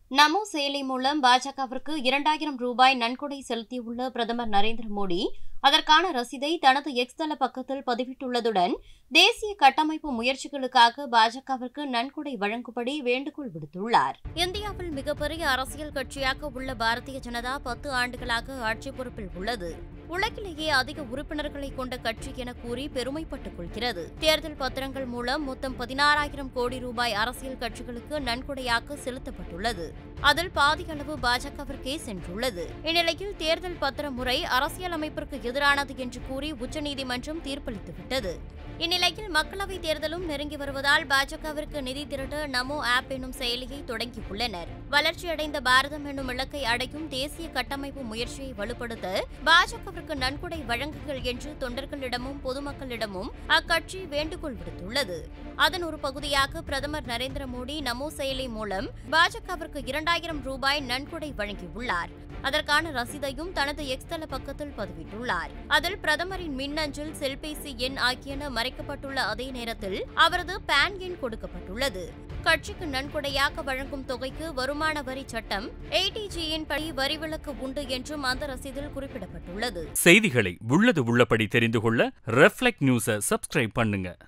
நமோ செயலி மூலம் பாஜகவிற்கு இரண்டாயிரம் ரூபாய் நன்கொடை செலுத்தியுள்ள பிரதமர் நரேந்திர மோடி அதற்கான ரசீதை தனது எக்ஸ் தள பக்கத்தில் பதிவிட்டுள்ளதுடன் தேசிய கட்டமைப்பு முயற்சிகளுக்காக பாஜகவிற்கு நன்கொடை வழங்கும்படி வேண்டுகோள் விடுத்துள்ளார் இந்தியாவில் மிகப்பெரிய அரசியல் கட்சியாக உள்ள பாரதிய ஜனதா பத்து ஆண்டுகளாக ஆட்சி பொறுப்பில் உள்ளது உலகிலேயே அதிக உறுப்பினர்களை கொண்ட கட்சி என கூறி பெருமைப்பட்டுக் கொள்கிறது தேர்தல் பத்திரங்கள் மூலம் மொத்தம் பதினாறாயிரம் கோடி ரூபாய் அரசியல் கட்சிகளுக்கு நன்கொடையாக செலுத்தப்பட்டுள்ளது அதில் பாதி அளவு பாஜகவிற்கே சென்றுள்ளது இந்நிலையில் தேர்தல் பத்திர முறை அரசியலமைப்பிற்கு எதிரானது என்று கூறி உச்சநீதிமன்றம் தீர்ப்பளித்துவிட்டது இந்நிலையில் மக்களவைத் தேர்தலும் நெருங்கி வருவதால் பாஜகவிற்கு நிதி திரட்ட நமோ ஆப் என்னும் செயலியை தொடங்கியுள்ளனர் வளர்ச்சியடைந்த பாரதம் என்னும் இலக்கை அடையும் தேசிய கட்டமைப்பு முயற்சியை வலுப்படுத்த பாஜகவிற்கு நன்கொடை வழங்குங்கள் என்று தொண்டர்களிடமும் பொதுமக்களிடமும் அக்கட்சி வேண்டுகோள் விடுத்துள்ளது அதன் ஒரு பகுதியாக பிரதமர் நரேந்திர மோடி நமோ செயலி மூலம் பாஜகவிற்கு இரண்டாயிரம் ரூபாய் நன்கொடை வழங்கியுள்ளார் அதற்கான ரசீதையும் தனது எக்ஸ் தள பக்கத்தில் பதிவிட்டுள்ளார் அதில் பிரதமரின் மின்னஞ்சல் செல்பேசி எண் ஆகியன மறைக்கப்பட்டுள்ள அதே நேரத்தில் அவரது பான் எண் கொடுக்கப்பட்டுள்ளது கட்சிக்கு நன்கொடையாக வழங்கும் தொகைக்கு வருமான வரி சட்டம் ஏடிஜியின் படி வரி விலக்கு உண்டு என்றும் அந்த ரசீதில் குறிப்பிடப்பட்டுள்ளது செய்திகளை உள்ளது உள்ளபடி தெரிந்து கொள்ள ரெஃப்ளெக்ட் நியூஸை சப்ஸ்கிரைப் பண்ணுங்க